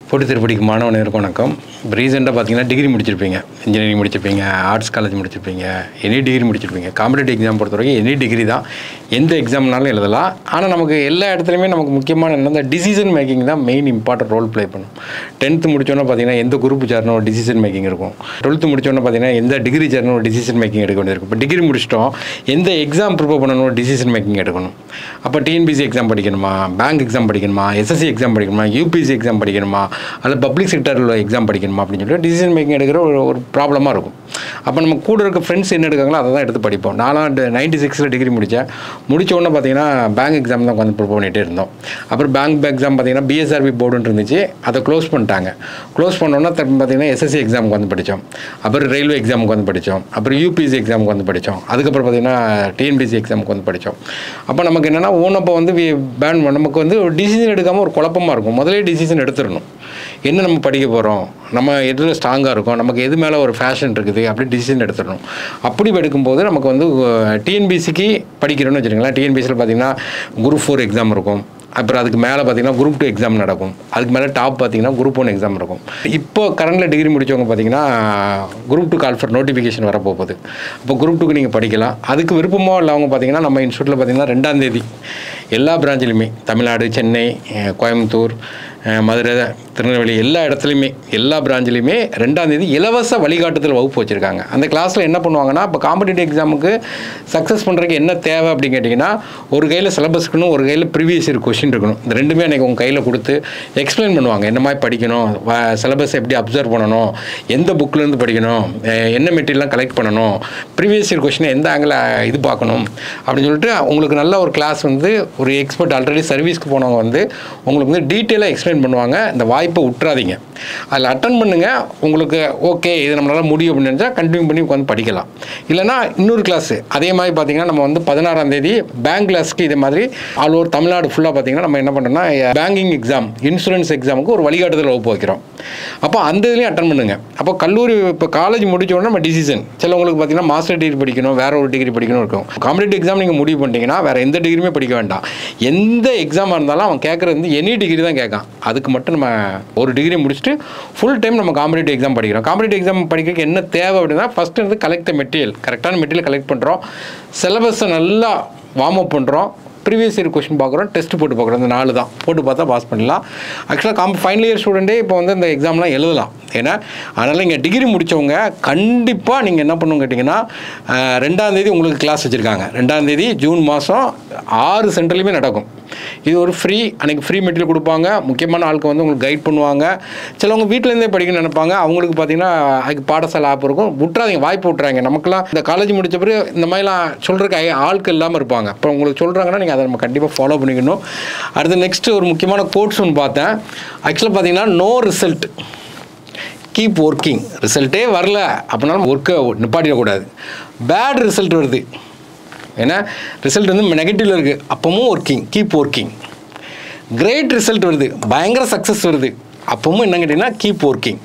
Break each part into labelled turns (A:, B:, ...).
A: போட்டு திருப்படிக்கு மாணவனருக்கு வணக்கம் இப்போ ரீசெண்டாக பார்த்தீங்கன்னா டிகிரி முடிச்சிருப்பீங்க இன்ஜினியரிங் முடிச்சிருப்பீங்க ஆர்ட்ஸ் காலேஜ் முடிச்சிருப்பீங்க எனி டிகிரி முடிச்சிருப்பீங்க காம்படிட்டிவ் எக்ஸாம் பொறுத்த வரைக்கும் எனி டிகிரி தான் எந்த எக்ஸாம்னாலும் எழுதலாம் ஆனால் நமக்கு எல்லா இடத்துலையுமே நமக்கு முக்கியமான என்ன இந்த டிசிஷன் மேக்கிங் தான் மெயின் இம்பார்ட்டன்ட் ரோல் ப்ளே பண்ணும் டென்த்து முடிச்சோன்னே பார்த்தீங்கன்னா எந்த குரூப் சேர்னு ஒரு டிசிஷன் மேக்கிங் இருக்கும் டுவெல்த்து முடிச்சோன்னே பார்த்தீங்கன்னா எந்த டிகிரி சேர்னு ஒரு டிசிஷன் மேக்கிங் எடுக்க வேண்டியிருக்கும் இப்போ டிகிரி முடிச்சிட்டோம் எந்த எக்ஸாம் ப்ரிப்பேர் பண்ணணும் டிசிஷன் மேக்கிங் எடுக்கணும் அப்போ டிஎன்பிசி எக்ஸாம் படிக்கணுமா பேங்க் எக்ஸாம் படிக்கணுமா எஸ்எஸ்சி எக்ஸாம் படிக்கணுமா யூபிஎஸ்சி எக்ஸாம் படிக்கணுமா அல்லது பப்ளிக் செக்டரில் எக்ஸாம் படிக்கணுமா அப்படின்னு சொல்லிட்டு டிசிஷன் மேக்கிங் எடுக்கிற ஒரு ஒரு ப்ராப்ளமாக இருக்கும் அப்போ நம்ம கூட இருக்க ஃப்ரெண்ட்ஸ் என்ன எடுக்காங்களோ அதை தான் எடுத்து படிப்போம் நாலாம் நைன்டி சிக்ஸில் டிகிரி முடித்தேன் முடிச்ச உடனே பார்த்தீங்கன்னா பேங்க் எக்ஸாம் தான் உட்காந்து ப்ரிப்பேர் பண்ணிகிட்டே இருந்தோம் அப்புறம் பேங்க் எக்ஸாம் பார்த்தீங்கன்னா பிஎஸ்ஆர்பி போர்டுன்னு இருந்துச்சு அதை க்ளோஸ் பண்ணிட்டாங்க க்ளோஸ் பண்ணோன்னா திரும்ப பார்த்தீங்கன்னா எஸ்எஸ்சி எக்ஸாமுக்கு வந்து படித்தோம் அப்புறம் ரயில்வே எக்ஸாமுக்கு வந்து படித்தோம் அப்புறம் யூபிஎஸ்சி எக்ஸாமுக்கு வந்து படித்தோம் அதுக்கப்புறம் பார்த்தீங்கன்னா டிஎன்பிசி எக்ஸாமுக்கு வந்து படித்தோம் அப்போ நமக்கு என்னென்னா ஓனப்போ வந்து பேன் நமக்கு வந்து ஒரு டிசிஷன் எடுக்காமல் ஒரு குழப்பமாக இருக்கும் முதலே டிசிஷன் எடுத்துடணும் என்ன நம்ம படிக்க போகிறோம் நம்ம எதில் ஸ்ட்ராங்காக இருக்கோம் நமக்கு எது மேலே ஒரு ஃபேஷன் இருக்குது அப்படி டிசிஷன் எடுத்துடணும் அப்படி எடுக்கும்போது நமக்கு வந்து டிஎன்பிசிக்கு படிக்கிறோன்னு வச்சுருங்களேன் டிஎன்பிசியில் பார்த்தீங்கன்னா குரூப் ஃபோர் எக்ஸாம் இருக்கும் அப்புறம் அதுக்கு மேலே பார்த்தீங்கன்னா குரூப் டூ எக்ஸாம் நடக்கும் அதுக்கு மேலே டாப் பார்த்தீங்கன்னா குரூப் ஒன் எக்ஸாம் இருக்கும் இப்போ கரண்டில் டிகிரி முடித்தவங்க பார்த்தீங்கன்னா group two call for notification வரப்போகுது அப்போ குரூப் டூக்கு நீங்கள் படிக்கலாம் அதுக்கு விருப்பமாக உள்ளவங்க பார்த்தீங்கன்னா நம்ம இன்ஸ்டியூட்டில் பார்த்தீங்கன்னா ரெண்டாம் தேதி எல்லா பிரான்ச்சிலுமே தமிழ்நாடு சென்னை அஹ், கோயம்புத்தூர் அஹ், மதுரை திருநெல்வேலி எல்லா இடத்துலையுமே எல்லா பிரான்ச்சிலையுமே ரெண்டாம் தேதி இலவச வழிகாட்டுதல் வகுப்பு வச்சுருக்காங்க அந்த கிளாஸில் என்ன பண்ணுவாங்கன்னா இப்போ காம்படிட்டிவ் எக்ஸாமுக்கு சக்ஸஸ் பண்ணுறதுக்கு என்ன தேவை அப்படின்னு கேட்டிங்கன்னா ஒரு கையில் சிலபஸ் இருக்கணும் ஒரு கையில் ப்ரீவியஸ் இயர் கொஷின் இருக்கணும் இந்த ரெண்டுமே அன்றைக்கி உங்கள் கையில் கொடுத்து எக்ஸ்பிளைன் பண்ணுவாங்க என்ன மாதிரி படிக்கணும் சிலபஸ் எப்படி அப்சர்வ் பண்ணணும் எந்த புக்லேருந்து படிக்கணும் அஹ் என்ன மெட்டீரியல்லாம் கலெக்ட் பண்ணணும் ப்ரீவியஸ் இயர் கொஷினை எந்த ஆங்கிள் இது பார்க்கணும் அப்படின்னு சொல்லிட்டு உங்களுக்கு நல்ல ஒரு கிளாஸ் வந்து ஒரு எக்ஸ்பர்ட் ஆல்ரெடி சர்வீஸ்க்கு போனவங்க வந்து உங்களுக்கு வந்து டீட்டெயிலாக எக்ஸ்பிளைன் பண்ணுவாங்க இந்த வாய்ப்பை விட்டுறாதீங்க அதில் அட்டன் பண்ணுங்கள் உங்களுக்கு ஓகே இது நம்மளால் முடியும் அப்படின்னு நினச்சா கண்டினியூ பண்ணி உட்காந்து படிக்கலாம் இல்லைனா இன்னொரு கிளாஸ் அதே மாதிரி பார்த்தீங்கன்னா நம்ம வந்து பதினாறாம் தேதி பேங்க் கிளாஸ்க்கு இதே மாதிரி ஆல் ஓவர் தமிழ்நாடு ஃபுல்லாக பார்த்தீங்கன்னா நம்ம என்ன பண்ணுறோம்னா பேங்கிங் எக்ஸாம் இன்சூரன்ஸ் எக்ஸாமுக்கு ஒரு வழிகாட்டுதல் வகுப்பு வைக்கிறோம் அப்போ அந்த இதுலேயும் அட்டன் பண்ணுங்க அப்போ கல்லூரி இப்போ காலேஜ் முடிச்ச உடனே நம்ம டிசிஷன் சிலவங்களுக்கு பார்த்தீங்கன்னா மாஸ்டர் டிகிரி படிக்கணும் வேற ஒரு டிகிரி படிக்கணும் இருக்கும் காம்படிட்டிவ் எக்ஸாம் நீங்கள் முடிவு பண்ணிட்டீங்கன்னா வேற எந்த டிகிரியுமே படிக்க வேண்டாம் எந்த எக்ஸாமாக இருந்தாலும் அவன் கேட்குறது வந்து எனி டிகிரி தான் கேட்கான் அதுக்கு மட்டும் நம்ம ஒரு டிகிரி முடிச்சுட்டு ஃபுல் டைம் நம்ம காம்படிட்டிவ் எக்ஸாம் படிக்கிறோம் காம்படிட்டிவ் எக்ஸாம் படிக்கிறதுக்கு என்ன தேவை அப்படின்னா ஃபஸ்ட்டு வந்து கலெக்ட் மெட்டீரியல் கரெக்டான மெட்டீரியல் கலெக்ட் பண்ணுறோம் சிலபஸை நல்லா வார்ம் அப் பண்ணுறோம் ப்ரீவியஸ் இயர் கொஸ்டின் பார்க்குறோம் டெஸ்ட் போட்டு பார்க்குறோம் இந்த நாலு தான் போட்டு பார்த்தா பாஸ் பண்ணலாம் ஆக்சுவலாக காம் ஃபைனல் இயர் ஸ்டூடெண்ட்டே இப்போ வந்து இந்த எக்ஸாம்லாம் எழுதலாம் ஏன்னா அதனால் இங்கே டிகிரி முடித்தவங்க கண்டிப்பாக நீங்கள் என்ன பண்ணுங்க கேட்டிங்கன்னா அஹ், ரெண்டாம் தேதி உங்களுக்கு கிளாஸ் வச்சுருக்காங்க ரெண்டாம் தேதி ஜூன் மாதம் ஆறு சென்டர்லையுமே நடக்கும் இது ஒரு ஃப்ரீ அன்றைக்கி ஃப்ரீ மெட்டீரியல் கொடுப்பாங்க முக்கியமான ஆளுக்கு வந்து உங்களுக்கு கைட் பண்ணுவாங்க சிலவங்க வீட்டிலேருந்தே படிக்கணும்னு நினைப்பாங்க அவங்களுக்கு பார்த்தீங்கன்னா அதுக்கு பாடசாலை ஆப் இருக்கும் விட்றாதீங்க வாய்ப்பு விட்றாங்க நமக்குலாம் இந்த காலேஜ் முடிச்ச பிறகு இந்த மாதிரிலாம் சொல்கிறதுக்கு ஆட்கள் இல்லாமல் இருப்பாங்க இப்போ உங்களுக்கு சொல்கிறாங்கன்னா நீங்கள் அதை நம்ம கண்டிப்பாக ஃபாலோ பண்ணிக்கணும் அடுத்து நெக்ஸ்ட்டு ஒரு முக்கியமான கோட்ஸ் ஒன்று பார்த்தேன் ஆக்சுவலாக பார்த்தீங்கன்னா நோ ரிசல்ட் கீப் ஒர்க்கிங் ரிசல்ட்டே வரல அப்படின்னாலும் ஒர்க்கை நிப்பாட்டிடக்கூடாது பேட் ரிசல்ட் வருது ஏன்னா ரிசல்ட் வந்து நெகட்டிவ்ல இருக்குது அப்பவும் working keep working great result வருது பயங்கர சக்ஸஸ் வருது அப்பவும் என்ன கேட்டிங்கன்னா கீப் ஒர்க்கிங்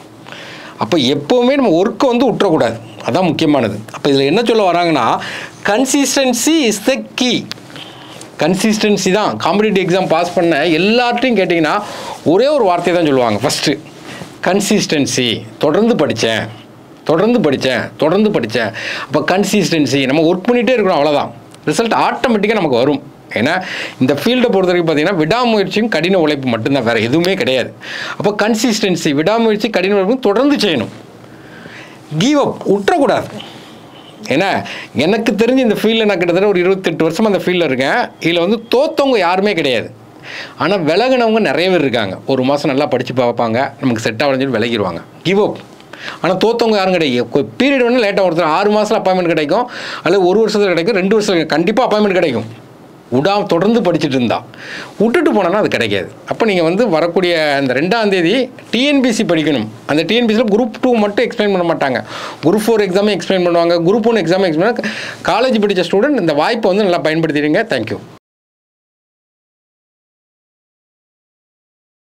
A: அப்போ எப்போவுமே நம்ம ஒர்க்கை வந்து விட்டுறக்கூடாது அதான் முக்கியமானது அப்போ இதில் என்ன சொல்ல வராங்கன்னா consistency is the key consistency தான் காம்படிட்டிவ் எக்ஸாம் பாஸ் பண்ண எல்லார்ட்டையும் கேட்டிங்கன்னா ஒரே ஒரு வார்த்தையை தான் சொல்லுவாங்க ஃபஸ்ட்டு கன்சிஸ்டன்சி தொடர்ந்து படித்தேன் தொடர்ந்து படித்தேன் தொடர்ந்து படித்தேன் அப்போ கன்சிஸ்டன்சி நம்ம ஒர்க் பண்ணிகிட்டே இருக்கிறோம் அவ்வளோதான் ரிசல்ட் ஆட்டோமேட்டிக்காக நமக்கு வரும் ஏன்னா இந்த ஃபீல்டை பொறுத்த வரைக்கும் பார்த்தீங்கன்னா விடாமுயற்சியும் கடின உழைப்பு மட்டும்தான் வேறு எதுவுமே கிடையாது அப்போ கன்சிஸ்டன்சி விடாமுயற்சி கடின உழைப்பு தொடர்ந்து செய்யணும் கீவ் அப் விட்டுறக்கூடாது ஏன்னா எனக்கு தெரிஞ்சு இந்த ஃபீல்டில் நான் கிட்டத்தட்ட ஒரு இருபத்தெட்டு வருஷம் அந்த ஃபீல்டில் இருக்கேன் இதில் வந்து தோத்தவங்க யாருமே கிடையாது ஆனால் விலகினவங்க நிறைய பேர் இருக்காங்க ஒரு மாதம் நல்லா படித்து பார்ப்பாங்க நமக்கு செட் ஆகலன்னு சொல்லி விலகிடுவாங்க கிவ் அப் ஆனால் தோத்தவங்க யாரும் கிடைக்கும் பீரியட் வந்து லேட்டாக ஒருத்தர் ஆறு மாதத்தில் அப்பாயின்மெண்ட் கிடைக்கும் அல்லது ஒரு வருஷத்தில் கிடைக்கும் ரெண்டு வருஷத்தில் கண்டிப்பாக அப்பாயின்மெண்ட் கிடைக்கும் விடாம தொடர்ந்து படிச்சுட்டு இருந்தா விட்டுட்டு போனோன்னா அது கிடைக்காது அப்போ நீங்கள் வந்து வரக்கூடிய அந்த ரெண்டாம் தேதி டிஎன்பிசி படிக்கணும் அந்த டிஎன்பிசியில் குரூப் டூ மட்டும் எக்ஸ்பிளைன் பண்ண மாட்டாங்க குரூப் ஃபோர் எக்ஸாமே எக்ஸ்பிளைன் பண்ணுவாங்க குரூப் ஒன் எக்ஸாமே எக்ஸ்பிளைன் காலேஜ் படித்த ஸ்டூடெண்ட் இந்த வாய்ப்பை வந்து நல்லா பயன்படுத்திடுங்க தேங்க்யூ